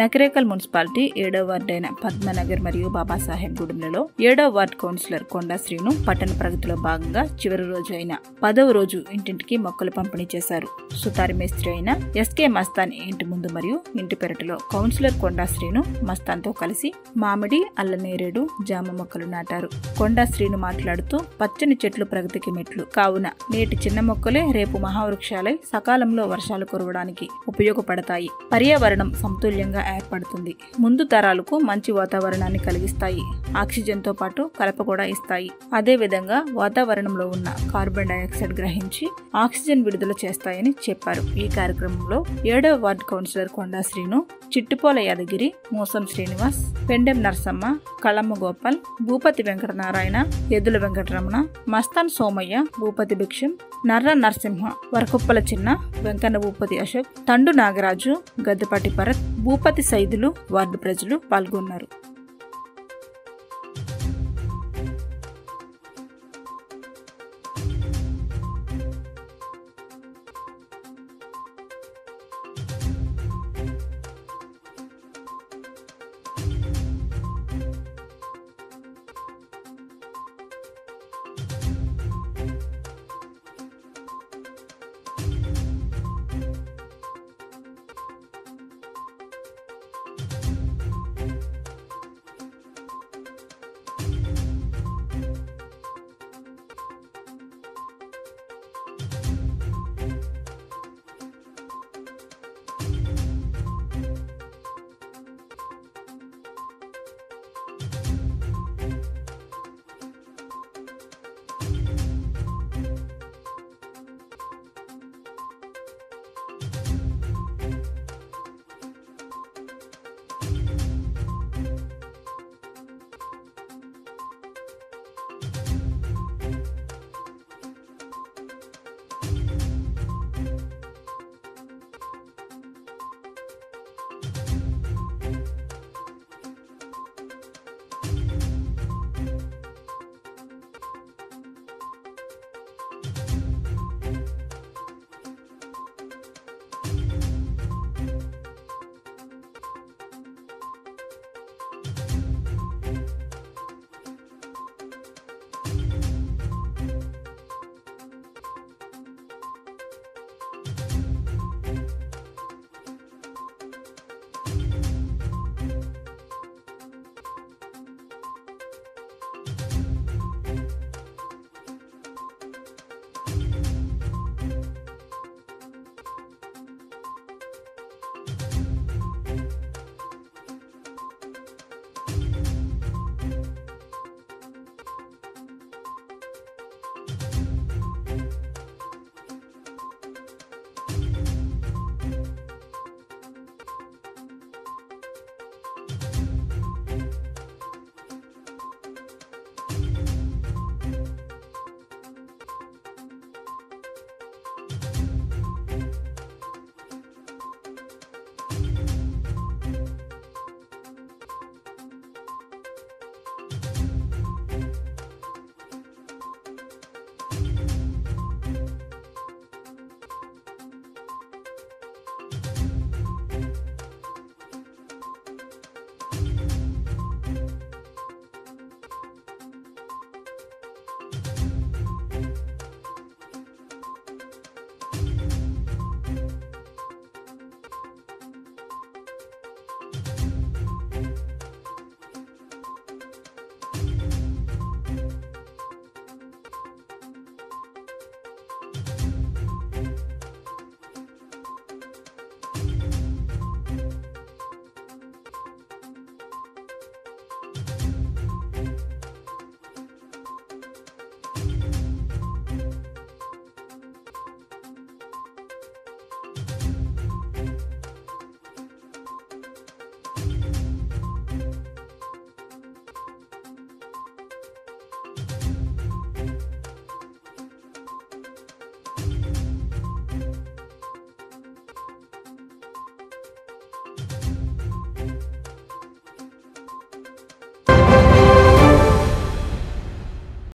Nakrekal municipality ఏడో ward అయిన పద్మనగర్ మరియు బాబాసాహెబ్ గూడెంలలో ఏడో వార్డు కౌన్సిలర్ కొండా శ్రీను పట్టణ ప్రగతిలో భాగంగా చివరి రోజు అయిన పదవ రోజు ఇంటింటికి మొక్కలు పంపిణీ చేశారు సుతారి మేస్త్రి అయిన ఎస్కే మస్తాన్ ఇంటి ముందు మరియు ఇంటి పెరటిలో కౌన్సిలర్ కొండా శ్రీను మస్తాన్తో కలిసి మామిడి అల్లనేరేడు జామ మొక్కలు నాటారు కొండా శ్రీను మాట్లాడుతూ పచ్చని చెట్లు ప్రగతికి మెట్లు కావున నేటి చిన్న మొక్కలే రేపు మహావృక్షాలై సకాలంలో వర్షాలు కురవడానికి ఉపయోగపడతాయి పర్యావరణం సమతుల్యంగా ఏర్పడుతుంది ముందు తరాలకు మంచి వాతావరణాన్ని కలిగిస్తాయి ఆక్సిజన్ తో పాటు కలప కూడా ఇస్తాయి అదే విధంగా వాతావరణంలో ఉన్న కార్బన్ డైఆక్సైడ్ గ్రహించి ఆక్సిజన్ విడుదల చేస్తాయని చెప్పారు ఈ కార్యక్రమంలో ఏడవ వార్డు కౌన్సిలర్ కొండా శ్రీను చిట్టుపోల యాదగిరి మోసం శ్రీనివాస్ పెండెం నరసమ్మ కళమ్మ గోపాల్ భూపతి వెంకటనారాయణ ఎద్దుల వెంకటరమణ మస్తాన్ సోమయ్య భూపతి భిక్షం నర్ర నరసింహ వరకుప్పల చిన్న వెంకన్న భూపతి అశోక్ తండు నాగరాజు గద్దెపాటి భరత్ భూపతి సైదులు వార్డు ప్రజలు పాల్గొన్నారు